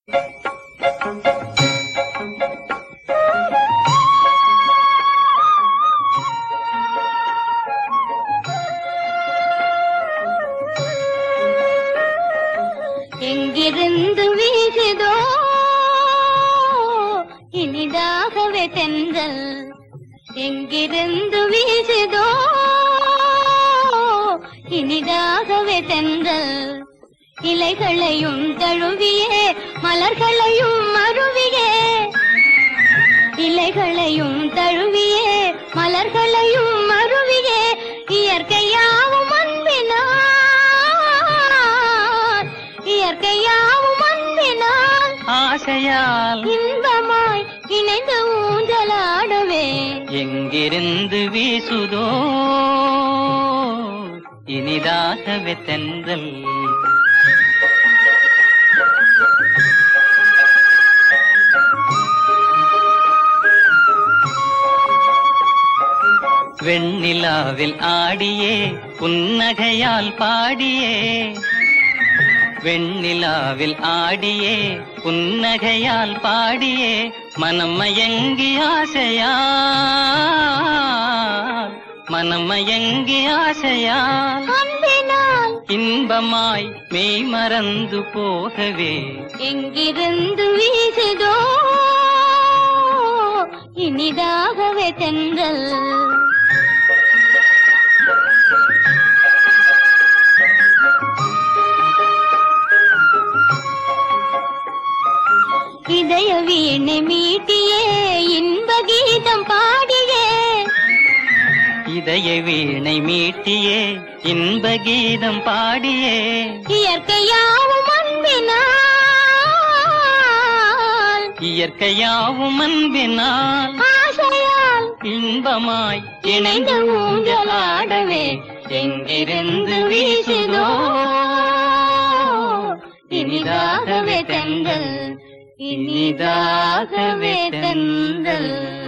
எங்கிருந்து வீசுதோ இனிதாகவே தென்றல் எங்கிருந்து வீசுதோ இனிதாகவே தென்றல் இலைகளையும் தழுவியே மலர்களையும் மருவியே இலைகளையும் தழுவியே மலர்களையும் மருவியே இயற்கையாவும் அன்பினான் இயற்கையாவும் அன்பினான் ஆசையால் இன்பமாய் இணைந்து ஊஞ்சலாடவே எங்கிருந்து வீசுதோ இனிதாகவே தென்றல் வெண்ணிலாவில் ஆடியே புன்னகையால் பாடியே வெண்ணிலாவில் ஆடியே புன்னகையால் பாடியே மனம் மயங்கி ஆசையால் மனம் மயங்கி ஆசையால் அன்பினால் இன்பமாய் மெய் மறந்து போகவே எங்கிருந்து வீசுதோ இனிதாகவே தென்றல் இதய வீணை மீட்டியே இன்ப கீதம் பாடியே இதய வீணை மீட்டியே இன்ப கீதம் பாடியே இயற்கையாவும் அன்பினால் இயற்கையாவும் அன்பினால் ஆசையால் இன்பமாய் இணைந்து ஊஞ்சலாடவே எங்கிருந்து வீசுதோ இனிதாகவே தென்றல் இனிதாகவே தென்றல்